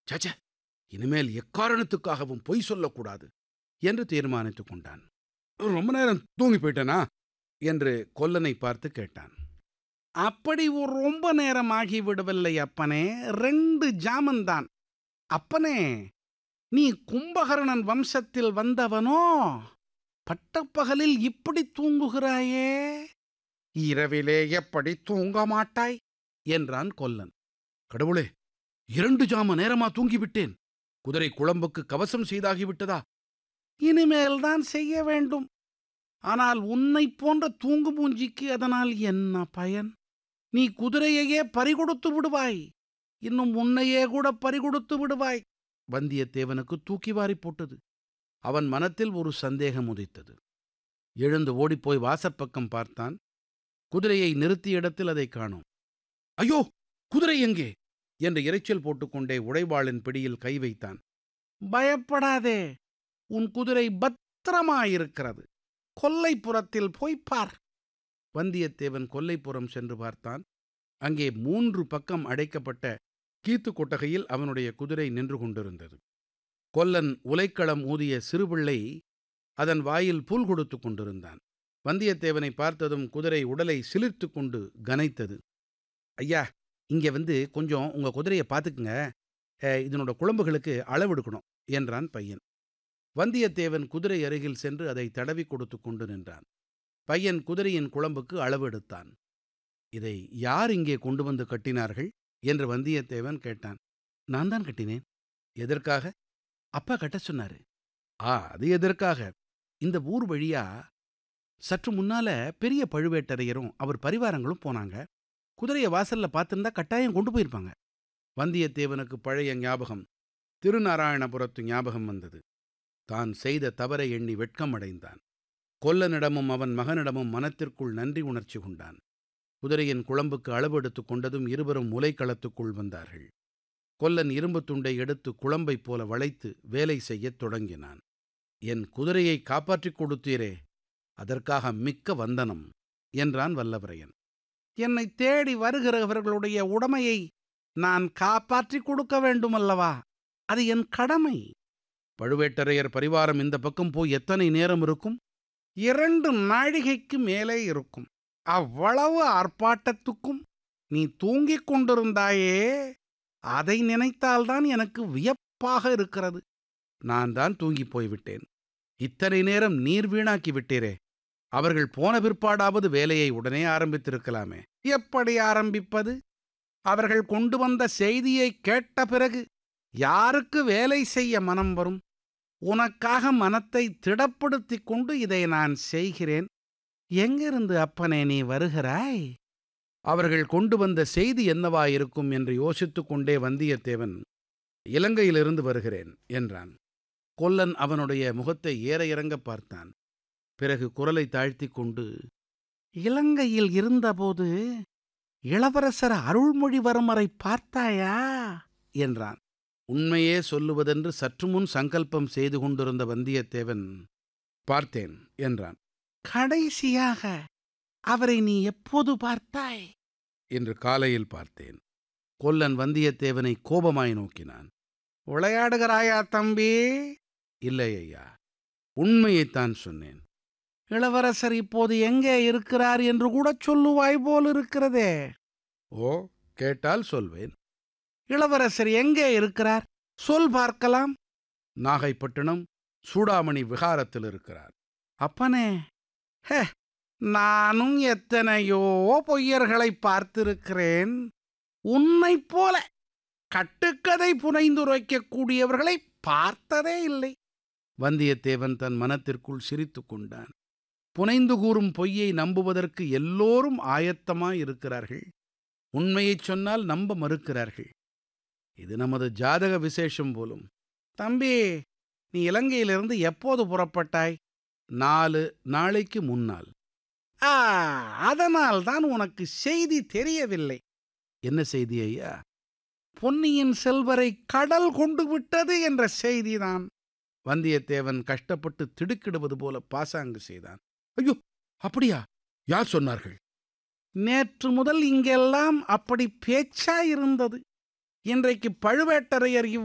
சச்ச இனிமேல் எக்காரணத்துக்காகவும் பொய் சொல்லக்கூடாது என்று தீர்மானித்துக் கொண்டான் ரொம்ப நேரம் தூங்கி போயிட்டனா என்று கொல்லனை பார்த்து கேட்டான் அப்படி ஒரு ரொம்ப நேரம் ஆகிவிடவில்லை அப்பனே ரெண்டு ஜாமந்தான் அப்பனே நீ கும்பகர்ணன் வம்சத்தில் வந்தவனோ பட்டப்பகலில் இப்படி தூங்குகிறாயே இரவிலே எப்படி தூங்க மாட்டாய் என்றான் கொல்லன் கடவுளே இரண்டு ஜாம நேரமா தூங்கிவிட்டேன் குதிரை குழம்புக்கு கவசம் செய்தாகிவிட்டதா இனிமேல்தான் செய்ய வேண்டும் ஆனால் உன்னைப் போன்ற தூங்கு மூஞ்சிக்கு அதனால் என்ன பயன் நீ குதிரையையே பறிகொடுத்து விடுவாய் இன்னும் உன்னையே கூட பறிகொடுத்து விடுவாய் வந்தியத்தேவனுக்கு தூக்கி வாரி போட்டது அவன் மனத்தில் ஒரு சந்தேகம் உதித்தது எழுந்து ஓடிப்போய் வாசற்பக்கம் பார்த்தான் குதிரையை நிறுத்திய இடத்தில் அதை காணோம் ஐயோ குதிரை எங்கே என்று இரைச்சல் போட்டுக்கொண்டே உடைவாளின் பிடியில் கை வைத்தான் பயப்படாதே உன் குதிரை பத்திரமாயிருக்கிறது கொல்லைப்புறத்தில் போய் பார் வந்தியத்தேவன் கொல்லைப்புறம் சென்று பார்த்தான் அங்கே மூன்று பக்கம் அடைக்கப்பட்ட கீத்து கொட்டகையில் அவனுடைய குதிரை நின்று கொண்டிருந்தது கொல்லன் உலைக்களம் ஊதிய சிறுபிள்ளை அதன் வாயில் புல் கொடுத்து கொண்டிருந்தான் வந்தியத்தேவனை பார்த்ததும் குதிரை உடலை சிலிர்த்து கொண்டு கனைத்தது ஐயா இங்கே வந்து கொஞ்சம் உங்க குதிரையை பார்த்துக்குங்க அஹ், இதனோட குழம்புகளுக்கு அளவெடுக்கணும் என்றான் பையன் வந்தியத்தேவன் குதிரை அருகில் சென்று அதை தடவி கொடுத்து கொண்டு நின்றான் பையன் குதிரையின் குழம்புக்கு அளவெடுத்தான் இதை யார் இங்கே கொண்டு வந்து கட்டினார்கள் என்று வந்தியத்தேவன் கேட்டான் நான் தான் கட்டினேன் எதற்காக அப்பா கட்ட சொன்னாரு ஆ அது எதற்காக இந்த ஊர் வழியா சற்று முன்னால பெரிய பழுவேட்டரையரும் அவர் பரிவாரங்களும் போனாங்க குதிரையை வாசல்ல பார்த்திருந்தா கட்டாயம் கொண்டு போயிருப்பாங்க வந்தியத்தேவனுக்கு பழைய ஞாபகம் திருநாராயணபுரத்து ஞாபகம் வந்தது தான் செய்த தவறை எண்ணி வெட்கம் அடைந்தான் கொல்லனிடமும் அவன் மகனிடமும் மனத்திற்குள் நன்றி உணர்ச்சி கொண்டான் குதிரையின் குழம்புக்கு அளவெடுத்துக் கொண்டதும் இருவரும் முலைக்களத்துக்குள் வந்தார்கள் கொல்லன் இரும்புத் துண்டை எடுத்து குழம்பைப் போல வளைத்து வேலை செய்யத் தொடங்கினான் என் குதிரையை காப்பாற்றிக் கொடுத்தீரே அதற்காக மிக்க வந்தனம் என்றான் வல்லவரையன் என்னை தேடி வருகிறவர்களுடைய உடமையை நான் காப்பாற்றிக் கொடுக்க வேண்டுமல்லவா அது என் கடமை பழுவேட்டரையர் பரிவாரம் இந்த பக்கம் போய் எத்தனை நேரம் இருக்கும் இரண்டு நாழிகைக்கு மேலே இருக்கும் அவ்வளவு ஆர்ப்பாட்டத்துக்கும் நீ தூங்கிக் கொண்டிருந்தாயே அதை நினைத்தால்தான் எனக்கு வியப்பாக இருக்கிறது நான் தான் தூங்கிப் போய்விட்டேன் இத்தனை நேரம் நீர் வீணாக்கி விட்டீரே அவர்கள் போன பிற்பாடாவது வேலையை உடனே ஆரம்பித்திருக்கலாமே எப்படி ஆரம்பிப்பது அவர்கள் கொண்டு வந்த செய்தியை கேட்ட பிறகு யாருக்கு வேலை செய்ய மனம் வரும் உனக்காக மனத்தை திடப்படுத்திக் கொண்டு இதை நான் செய்கிறேன் எங்கிருந்து அப்பனே நீ வருகிறாய் அவர்கள் கொண்டு வந்த செய்தி என்னவாயிருக்கும் என்று யோசித்துக் கொண்டே வந்தியத்தேவன் இலங்கையிலிருந்து வருகிறேன் என்றான் கொல்லன் அவனுடைய முகத்தை ஏற இறங்க பார்த்தான் பிறகு குரலை தாழ்த்திக் கொண்டு இலங்கையில் இருந்தபோது இளவரசர் அருள்மொழிவர்மரை பார்த்தாயா என்றான் உண்மையே சொல்லுவதென்று சற்று முன் சங்கல்பம் செய்து கொண்டிருந்த வந்தியத்தேவன் பார்த்தேன் என்றான் கடைசியாக அவரை நீ எப்போது பார்த்தாய் இன்று காலையில் பார்த்தேன் கொல்லன் வந்தியத்தேவனை கோபமாய் நோக்கினான் விளையாடுகிறாயா தம்பி இல்லை ஐயா உண்மையைத்தான் சொன்னேன் இளவரசர் இப்போது எங்கே இருக்கிறார் என்று கூட சொல்லுவாய் போல் இருக்கிறதே ஓ கேட்டால் சொல்வேன் இளவரசர் எங்கே இருக்கிறார் சொல் பார்க்கலாம் நாகைப்பட்டினம் சூடாமணி விகாரத்தில் இருக்கிறார் அப்பனே ஹே நானும் எத்தனையோ பொய்யர்களை பார்த்திருக்கிறேன் உன்னைப் போல கட்டுக்கதை புனைந்துரைக்கக்கூடியவர்களை பார்த்ததே இல்லை வந்தியத்தேவன் தன் மனத்திற்குள் சிரித்துக் கொண்டான் புனைந்து கூறும் பொய்யை நம்புவதற்கு எல்லோரும் ஆயத்தமாயிருக்கிறார்கள் உண்மையைச் சொன்னால் நம்ப மறுக்கிறார்கள் இது நமது ஜாதக விசேஷம் போலும் தம்பி நீ இலங்கையிலிருந்து எப்போது புறப்பட்டாய் நாலு நாளைக்கு முன்னால் ஆ அதனால் தான் உனக்கு செய்தி தெரியவில்லை என்ன செய்தி ஐயா பொன்னியின் செல்வரை கடல் கொண்டு விட்டது என்ற செய்திதான் வந்தியத்தேவன் கஷ்டப்பட்டு திடுக்கிடுவது போல பாசாங்கு செய்தான் ஐயோ அப்படியா யார் சொன்னார்கள் நேற்று முதல் இங்கெல்லாம் அப்படி பேச்சாயிருந்தது இன்றைக்கு பழுவேட்டரையர் இவ்